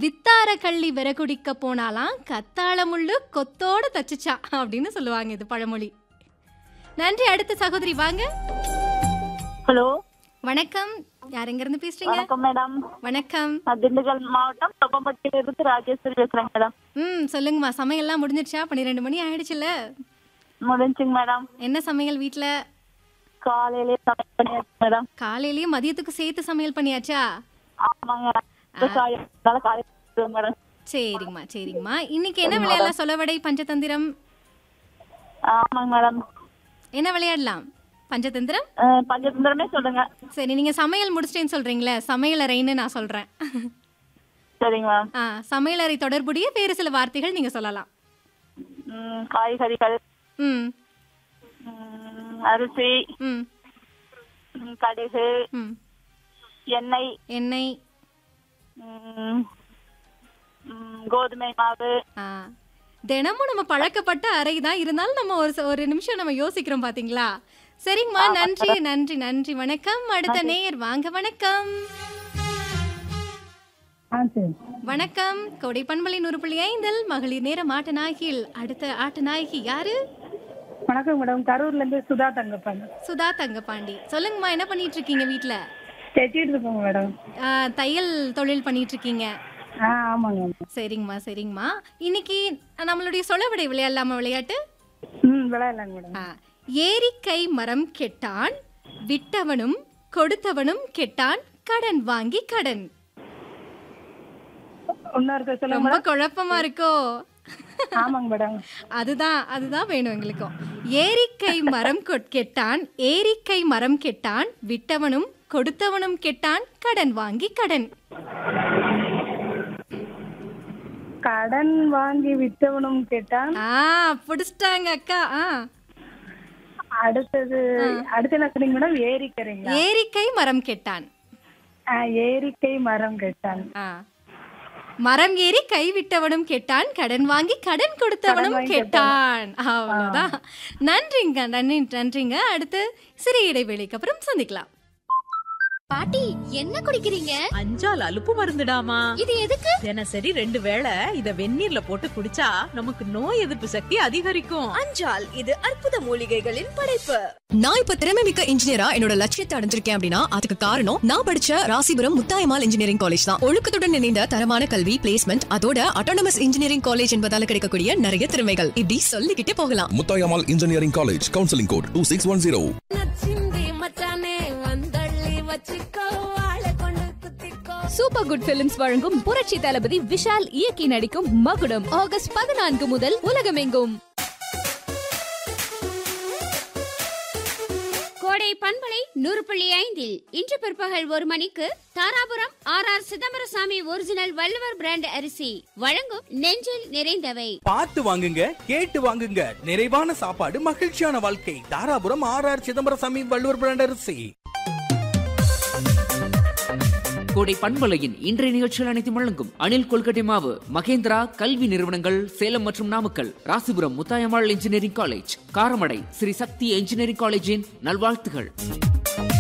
வித்தார கள்ளி விறகுடிக்க போனாலாம் கத்தாழ முள்ளு கொத்தோட தச்சுச்சா அப்படின்னு சொல்லுவாங்க இது பழமொழி நன்றி அடுத்த சகோதரி வாங்க ஹலோ வணக்கம் யார் எங்க இருந்து பேசுறீங்க வணக்கம் மேடம் வணக்கம் நான் திண்டுக்கல் மாவட்டம் தொப்பம்பட்டியில இருந்து ராஜேஸ்வரி பேசுறேன் மேடம் ம் சொல்லுங்கம்மா சமையல்லாம் முடிஞ்சிருச்சா பன்னிரெண்டு மணி ஆயிடுச்சுல்ல முடிஞ்சுங்க மேடம் என்ன சமையல் வீட்ல காலையிலே சமையல் பண்ணியாச்சு மேடம் காலையிலயும் மதியத்துக்கு சேர்த்து சமையல் பண்ணியாச்சா ஆமாங்க விவசாயம் அதனால காலையில செஞ்சுருவேன் மேடம் சரிங்கம்மா சரிங்கம்மா இன்னைக்கு என்ன விளையாடலாம் சொலவடை பஞ்சதந்திரம் ஆமாங்க மேடம் என்ன விளையாடலாம் பஞ்சதந்திரம் அஹ், பஞ்சதந்திரமே சொல்லுங்க சரி நீங்க சமையல் முடிச்சிட்டேன்னு சொல்றீங்களே சமையலறைன்னு நான் சொல்றேன் சரிங்க மேம் ஆ சமையலறை தொடர்புடைய வேறு சில வார்த்தைகள் நீங்க சொல்லலாம் ம், காய்கறிகள் ம் ம், அரிசி ம் ம், கடுகு ம் எண்ணெய் எண்ணெய் ம், ம், கோதுமை மாவு ஆ தினமும் நம்ம பழக்கப்பட்ட அறை தான் இருந்தாலும் நம்ம ஒரு ச- ஒரு நிமிஷம் நம்ம யோசிக்கிறோம் பாத்தீங்களா சரிங்கம்மா நன்றி நன்றி நன்றி வணக்கம் அடுத்த நேயர் வாங்க வணக்கம் ஆ சரி வணக்கம் கோடை பண்பலை நூறு புள்ளி ஐந்தில் மகளிர் நேர ஆட்ட நாயகியில் அடுத்த ஆட்ட நாயகி யாரு வணக்கம் மேடம் கரூர்ல இருந்து சுதா தங்கப்பன் சுதா தங்கபாண்டி சொல்லுங்கம்மா என்ன பண்ணிட்டு இருக்கீங்க வீட்ல தைச்சிட்டு இருக்கோங்க மேடம் ஆ, தையல் தொழில் பண்ணிட்டு இருக்கீங்க ஆ ஆமாங்க சரிங்கம்மா சரிங்கம்மா இன்னைக்கு நம்மளுடைய சொலவடை விளையாடலாமா விளையாட்டு ம் விளையாடலாங்க மேடம் ஆ, ஏரிக்கை மரம் கெட்டான் விட்டவனும் கொடுத்தவனும் கெட்டான் கடன் வாங்கி கடன் இன்னொருக்க சொல்லுங்க ரொம்ப மேடம் குழப்பமா இருக்கோ ஆமாங்க மேடம் அதுதான் அதுதான் வேணும் எங்களுக்கும் ஏரிக்கை மரம் கொட்- கெட்டான் ஏரிக்கை மரம் கெட்டான் விட்டவனும் கொடுத்தவனும் கெட்டான் கடன் வாங்கி கடன் கடன் வாங்கி வித்தவனும் கேட்டான் ஆ புடிச்சிட்டாங்க அக்கா ஆ அடுத்தது அடுத்து என்ன சொன்னீங்க மேடம் ஏரிக்கரைங்களா ஏரிக்கை மரம் கெட்டான் ஆ, ஏரிக்கை மரம் கேட்டான் ஆ மரம் ஏறி கை விட்டவனும் கெட்டான் கடன் வாங்கி கடன் கொடுத்தவனும் வாங்கி கெட்டான் அவ்வளவுதான் நன்றிங்க நன்றி நன்றிங்க அடுத்து சிறிய இடைவேளைக்கு அப்புறம் சந்திக்கலாம் பாட்டி என்ன குடிக்கிறீங்க அஞ்சால் அலுப்பு மருந்துடாமா இது எதுக்கு தினசரி ரெண்டு வேளை இத வெந்நீர்ல போட்டு குடிச்சா நமக்கு நோய் எதிர்ப்பு சக்தி அதிகரிக்கும் அஞ்சால் இது அற்புத மூலிகைகளின் படைப்பு நான் இப்ப திறமை மிக்க இன்ஜினியரா என்னோட லட்சியத்தை அடைஞ்சிருக்கேன் அப்படின்னா அதுக்கு காரணம் நான் படிச்ச ராசிபுரம் முத்தாயமால் இன்ஜினியரிங் காலேஜ் தான் ஒழுக்கத்துடன் இணைந்த தரமான கல்வி பிளேஸ்மெண்ட் அதோட அட்டானமஸ் இன்ஜினியரிங் காலேஜ் என்பதால கிடைக்கக்கூடிய நிறைய திறமைகள் இப்படி சொல்லிக்கிட்டே போகலாம் Muthayammal engineering college counselling code two six one zero super good films வழங்கும் புரட்சி தளபதி விஷால் இயக்கி நடிக்கும் மகுடம் ஆகஸ்ட் பதினான்கு முதல் உலகமெங்கும் கோடை பண்பலை நூறு புள்ளி ஐந்தில் இன்று பிற்பகல் ஒரு மணிக்கு Dharapuram R R Chidambarasamy original Valluvar brand அரிசி வழங்கும் நெஞ்சில் நிறைந்தவை பார்த்து வாங்குங்க கேட்டு வாங்குங்க நிறைவான சாப்பாடு மகிழ்ச்சியான வாழ்க்கை Dharapuram R R Chidambarasamy Valluvar brand அரிசி கோடை பண்பலையின் இன்றைய நிகழ்ச்சிகள் அனைத்தும் வழங்கும் அனில் கொல்கட்டை மாவு மகேந்திரா கல்வி நிறுவனங்கள் சேலம் மற்றும் Namakkal Rasipuram Muthayammal engineering college Karamadai Sri Sakthi engineering காலேஜின் நல்வாழ்த்துகள்